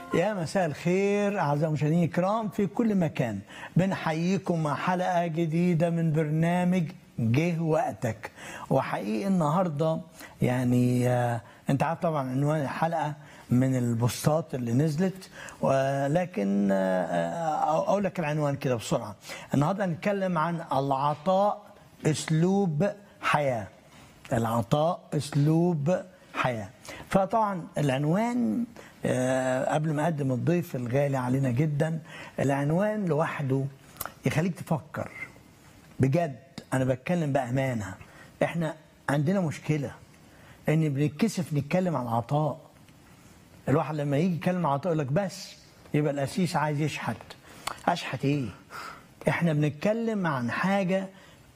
يا مساء الخير أعزائي المشاهدين الكرام في كل مكان بنحييكم مع حلقة جديدة من برنامج جه وقتك وحقيقي النهاردة يعني آه أنت عارف طبعا عنوان الحلقة من البوستات اللي نزلت ولكن آه أقول لك العنوان كده بسرعة النهاردة هنتكلم عن العطاء أسلوب حياة العطاء أسلوب حياة فطبعا العنوان آه، قبل ما اقدم الضيف الغالي علينا جدا العنوان لوحده يخليك تفكر بجد انا بتكلم بامانه احنا عندنا مشكله ان بنتكسف نتكلم عن العطاء الواحد لما يجي يتكلم عن العطاء يقول لك بس يبقى القسيس عايز يشحت اشحت ايه احنا بنتكلم عن حاجه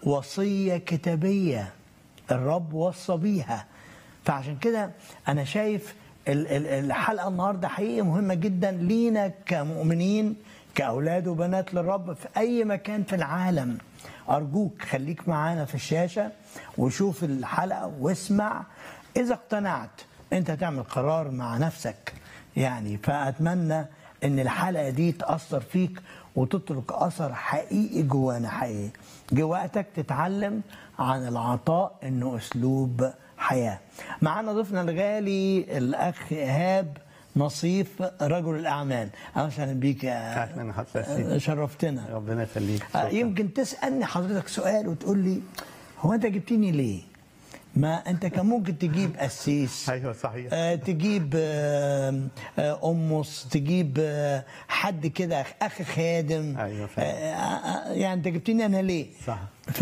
وصيه كتابيه الرب وصى بيها فعشان كده انا شايف ال- ال- الحلقه النهارده حقيقي مهمه جدا لينا كمؤمنين كاولاد وبنات للرب في اي مكان في العالم ارجوك خليك معانا في الشاشه وشوف الحلقه واسمع اذا اقتنعت انت تعمل قرار مع نفسك يعني فاتمنى ان الحلقه دي تاثر فيك وتترك اثر حقيقي جوانا حقيقي جه وقتك تتعلم عن العطاء انه اسلوب حياه معانا ضيفنا الغالي الاخ ايهاب نصيف رجل الاعمال اهلا وسهلا بيك يا اهلا حضرتك شرفتنا ربنا يخليك آه، شكراً. يمكن تسالني حضرتك سؤال وتقول لي هو انت جبتني ليه؟ ما انت كان ممكن تجيب قسيس ايوه صحيح آه، تجيب آه، آه، أمس تجيب آه، حد كده أخ خادم أيوة آه، فعلا. آه، يعني أنت جبتني أنا ليه؟ صح.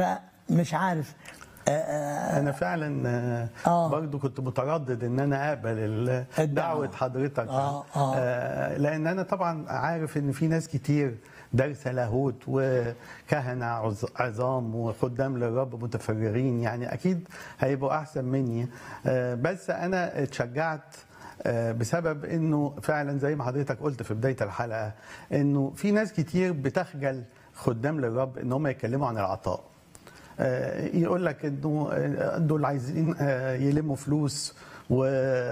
فمش عارف آه، آه، انا فعلا آه، آه. برضو كنت متردد ان انا اقبل ال- الدعوة. دعوه حضرتك آه، آه. آه، لان انا طبعا عارف ان في ناس كتير دارسه لاهوت وكهنه عظ- عظام وخدام للرب متفرغين يعني اكيد هيبقوا احسن مني آه، بس انا اتشجعت آه، بسبب انه فعلا زي ما حضرتك قلت في بدايه الحلقه انه في ناس كتير بتخجل خدام للرب ان هم يتكلموا عن العطاء آه، يقول لك انه آه، دول عايزين آه، يلموا فلوس و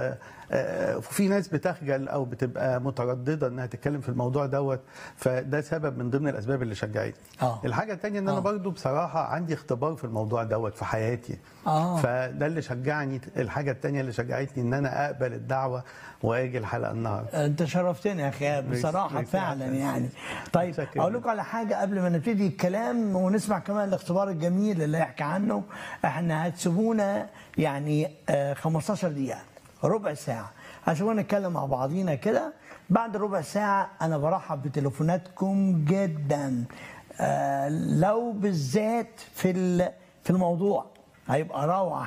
آه، وفي ناس بتخجل او بتبقى متردده انها تتكلم في الموضوع دوت فده سبب من ضمن الاسباب اللي شجعتني آه. الحاجه الثانيه ان انا آه. برضو بصراحه عندي اختبار في الموضوع دوت في حياتي آه. فده اللي شجعني الحاجه الثانيه اللي شجعتني ان انا اقبل الدعوه واجي الحلقه النهارده انت شرفتني يا اخي إيهاب، بصراحه ميرسي فعلا أحسن. يعني طيب متشكر. اقول لكم على حاجه قبل ما نبتدي الكلام ونسمع كمان الاختبار الجميل اللي يحكي عنه احنا هتسيبونا يعني آه، 15 دقيقه ربع ساعه هتسيبونا نتكلم مع بعضينا كده بعد ربع ساعه انا برحب بتليفوناتكم جدا آه، لو بالذات في ال- في الموضوع هيبقى روعه